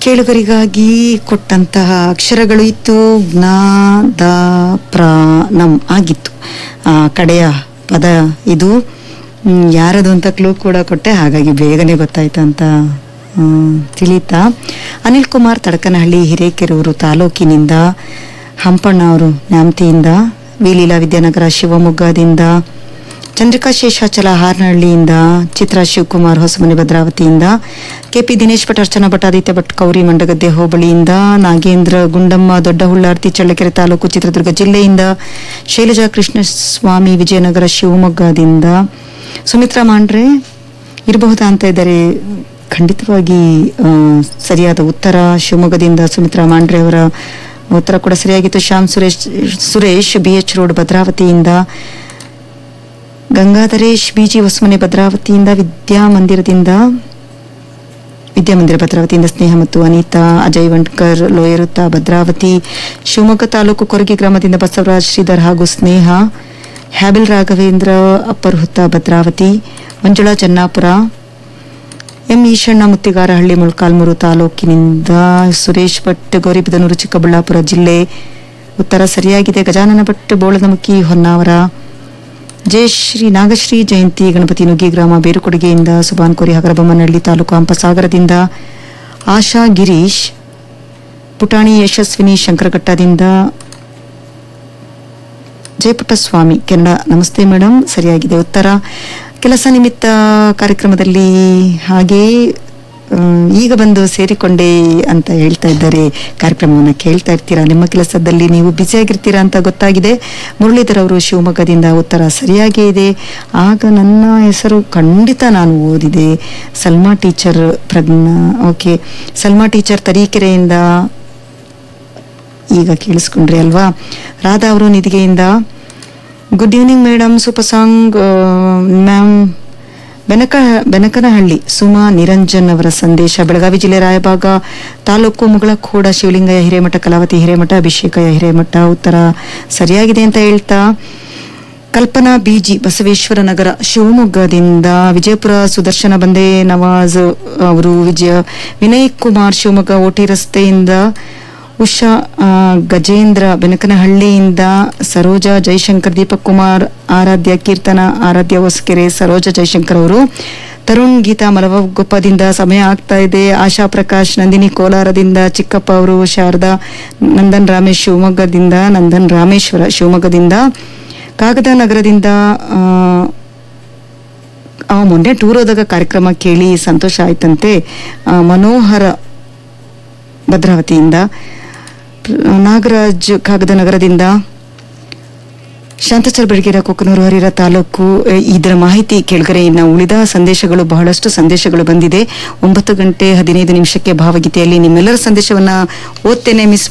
ಕೇಳುಗರಿಗಾಗಿ ಕೊಟ್ಟಂತಹ ಅಕ್ಷರಗಳು ಇತ್ತು ಜ್ಞ ದ ಪ್ರ ನಮ್ ಆಗಿತ್ತು ಆ ಕಡೆಯ ಪದ ಇದು ಮ್, ಯಾರದು ಅಂತ ಕ್ಲೂ ಕೂಡ ಕೊಟ್ಟೆ ಹಾಗಾಗಿ ಬೇಗನೆ ಗೊತ್ತಾಯ್ತು ಅಂತ ಮ್, ತಿಳಿತಾ ಅನಿಲ್ ಕುಮಾರ್ ತಡಕನಹಳ್ಳಿ ಹಿರೇಕೆರೂರು ತಾಲೂಕಿನಿಂದ ಹಂಪಣ್ಣ ಅವರು ನ್ಯಾಮತಿಯಿಂದ ವಿಲೀಲಾ ವಿದ್ಯಾನಗರ ಶಿವಮೊಗ್ಗದಿಂದ ಚಂದ್ರಿಕಾ ಶೇಷಾಚಲ ಹಾರನಹಳ್ಳಿಯಿಂದ ಚಿತ್ರಾ ಶಿವಕುಮಾರ್ ಹೊಸಮನೆ ಭದ್ರಾವತಿಯಿಂದ ಕೆಪಿ ದಿನೇಶ್ ಭಟ್ ಅರ್ಚನಾ ಭಟ್ ಆದಿತ್ಯ ಭಟ್ ಕೌರಿ ಮಂಡಗದ್ದೆ ಹೋಬಳಿಯಿಂದ ನಾಗೇಂದ್ರ ಗುಂಡಮ್ಮ ದೊಡ್ಡಹುಳ್ಳಾರ್ತಿ ಚಳ್ಳಕೆರೆ ತಾಲೂಕು ಚಿತ್ರದುರ್ಗ ಜಿಲ್ಲೆಯಿಂದ ಶೈಲಜಾ ಕೃಷ್ಣಸ್ವಾಮಿ ವಿಜಯನಗರ ಶಿವಮೊಗ್ಗದಿಂದ ಸುಮಿತ್ರಾ ಮಾಂಡ್ರೆ ಇರಬಹುದಾ ಅಂತ ಇದ್ದಾರೆ ಖಂಡಿತವಾಗಿ ಆ, ಸರಿಯಾದ ಉತ್ತರ ಶಿವಮೊಗ್ಗದಿಂದ ಸುಮಿತ್ರಾ ಮಾಂಡ್ರೆ ಅವರ ಉತ್ತರ ಕೂಡ ಸರಿಯಾಗಿತ್ತು Shyam Suresh Suresh B H road ಭದ್ರಾವತಿಯಿಂದ ಗಂಗಾಧರೇಶ್ ಬಿಜಿ ಹೊಸಮನೆ ಭದ್ರಾವತಿಯಿಂದ ವಿದ್ಯಾಮಂದಿರದಿಂದ ವಿದ್ಯಾಮಂದಿರ ಭದ್ರಾವತಿಯಿಂದ ಸ್ನೇಹ ಮತ್ತು ಅನಿತಾ ಅಜಯ್ ವಂಡ್ಕರ್ ಲೋಯರುತ್ತ ಭದ್ರಾವತಿ ಶಿವಮೊಗ್ಗ ತಾಲೂಕು ಕೊರಗಿ ಗ್ರಾಮದಿಂದ ಬಸವರಾಜ್ ಶ್ರೀಧರ್ ಹಾಗೂ ಸ್ನೇಹ ಹ್ಯಾಬಿಲ್ ರಾಘವೇಂದ್ರ ಅಪ್ಪರ್ ಹುತ್ತ ಭದ್ರಾವತಿ ಮಂಜುಳಾ ಜನ್ನಾಪುರ ಎಂ ಈಶಣ್ಣ ಮುತ್ತಿಗಾರಹಳ್ಳಿ ಮೊಳಕಾಲ್ಮೂರು ತಾಲೂಕಿನಿಂದ ಸುರೇಶ್ ಭಟ್ ಗೌರಿಬಿದನೂರು ಚಿಕ್ಕಬಳ್ಳಾಪುರ ಜಿಲ್ಲೆ ಉತ್ತರ ಸರಿಯಾಗಿದೆ ಗಜಾನನ ಭಟ್ ಬೋಳನಮುಖಿ ಹೊನ್ನಾವರ ಜಯಶ್ರೀ ನಾಗಶ್ರೀ ಜಯಂತಿ ಗಣಪತಿ ನುಗ್ಗಿ ಗ್ರಾಮ ಬೇರುಕೊಡುಗೆಯಿಂದ ಸುಬಾನ್ ಕೋರಿ ಹಗರಬೊಮ್ಮನಹಳ್ಳಿ ತಾಲೂಕು ಹಂಪಸಾಗರದಿಂದ ಆಶಾ ಗಿರೀಶ್ ಪುಟಾಣಿ ಯಶಸ್ವಿನಿ ಶಂಕರಘಟ್ಟದಿಂದ ಜಯಪುಟ್ಟಸ್ವಾಮಿ ಕೆನಡಾ ನಮಸ್ತೆ ಮೇಡಮ್ ಸರಿಯಾಗಿದೆ ಉತ್ತರ ಕೆಲಸ ನಿಮಿತ್ತ ಕಾರ್ಯಕ್ರಮದಲ್ಲಿ ಹಾಗೇ ಆ, ಈಗ ಬಂದು ಸೇರಿಕೊಂಡೆ ಅಂತ ಹೇಳ್ತಾ ಇದ್ದಾರೆ ಕಾರ್ಯಕ್ರಮವನ್ನು ಕೇಳ್ತಾ ಇರ್ತೀರಾ ನಿಮ್ಮ ಕೆಲಸದಲ್ಲಿ ನೀವು ಬ್ಯುಸಿಯಾಗಿರ್ತೀರಾ ಅಂತ ಗೊತ್ತಾಗಿದೆ ಮುರಳೀಧರ್ ಅವರು ಶಿವಮೊಗ್ಗದಿಂದ ಉತ್ತರ ಸರಿಯಾಗೇ ಇದೆ ಆಗ ನನ್ನ ಹೆಸರು ಖಂಡಿತ ನಾನು ಓದಿದೆ Salma teacher Pragnya okay Salma teacher ತರೀಕೆರೆಯಿಂದ ಈಗ ಕೇಳಿಸ್ಕೊಂಡ್ರಿ ಅಲ್ವಾ ರಾಧಾ ಅವರು ನಿಧಿಗೆಯಿಂದ good evening madam super song ma'am Benaka Benakanahalli Suma Niranjan ಅವರ ಸಂದೇಶ ಬೆಳಗಾವಿ ಜಿಲ್ಲೆ ರಾಯಬಾಗ ತಾಲೂಕು ಮುಗಳಖೋಡ ಶಿವಲಿಂಗಯ್ಯ ಹಿರೇಮಠ ಕಲಾವತಿ ಹಿರೇಮಠ ಅಭಿಷೇಕಯ್ಯ ಹಿರೇಮಠ ಉತ್ತರ ಸರಿಯಾಗಿದೆ ಅಂತ ಹೇಳ್ತಾ ಕಲ್ಪನಾ ಬಿಜಿ ಬಸವೇಶ್ವರ ನಗರ ಶಿವಮೊಗ್ಗದಿಂದ ವಿಜಯಪುರ ಸುದರ್ಶನ ಬಂದೆ ನವಾಜ್ ಅವರು ವಿಜಯ ವಿನಯ್ ಕುಮಾರ್ ಶಿವಮೊಗ್ಗ ಓಟಿ ರಸ್ತೆಯಿಂದ ಉಷಾ ಆ, ಗಜೇಂದ್ರ ಬೆನಕನಹಳ್ಳಿಯಿಂದ ಸರೋಜಾ ಜೈಶಂಕರ್ ದೀಪಕ್ ಕುಮಾರ್ ಆರಾಧ್ಯ ಕೀರ್ತನ ಆರಾಧ್ಯ ಹೊಸಕೆರೆ ಸರೋಜಾ ಜೈಶಂಕರ್ ಅವರು ತರುಣ್ ಗೀತಾ ಮಲವಗೊಪ್ಪದಿಂದ ಸಮಯ ಆಗ್ತಾ ಇದೆ ಆಶಾ ಪ್ರಕಾಶ್ ನಂದಿನಿ ಕೋಲಾರದಿಂದ ಚಿಕ್ಕಪ್ಪ ಅವರು ಶಾರದಾ ನಂದನ್ ರಾಮೇಶ್ ಶಿವಮೊಗ್ಗದಿಂದ ನಂದನ್ ರಾಮೇಶ್ವರ ಶಿವಮೊಗ್ಗದಿಂದ ಕಾಗದ ನಗರದಿಂದ ಆ, ಆ ಮೊನ್ನೆ ಟೂರ್ ಹೋದಾಗ ಕಾರ್ಯಕ್ರಮ ಕೇಳಿ ಸಂತೋಷ ಆಯ್ತಂತೆ ಆ, ಮನೋಹರ ಭದ್ರಾವತಿಯಿಂದ ನಾಗರಾಜ್ ಕಾಗದ ನಗರದಿಂದ ಶಾಂತಚರ್ ಬೆಳಗೆರೆ ಕೊಕ್ಕನೂರು ಹರಿರ ತಾಲೂಕು ಎ, ಇದರ ಮಾಹಿತಿ ಕೆಳಗರೆ ಇನ್ನು ಉಳಿದ ಸಂದೇಶಗಳು ಬಹಳಷ್ಟು ಸಂದೇಶಗಳು ಬಂದಿದೆ ಒಂಬತ್ತು ಗಂಟೆ ಹದಿನೈದು ನಿಮಿಷಕ್ಕೆ ಭಾವಗೀತೆಯಲ್ಲಿ ನಿಮ್ಮೆಲ್ಲರ ಸಂದೇಶವನ್ನ ಓದ್ತೇನೆ ಮಿಸ್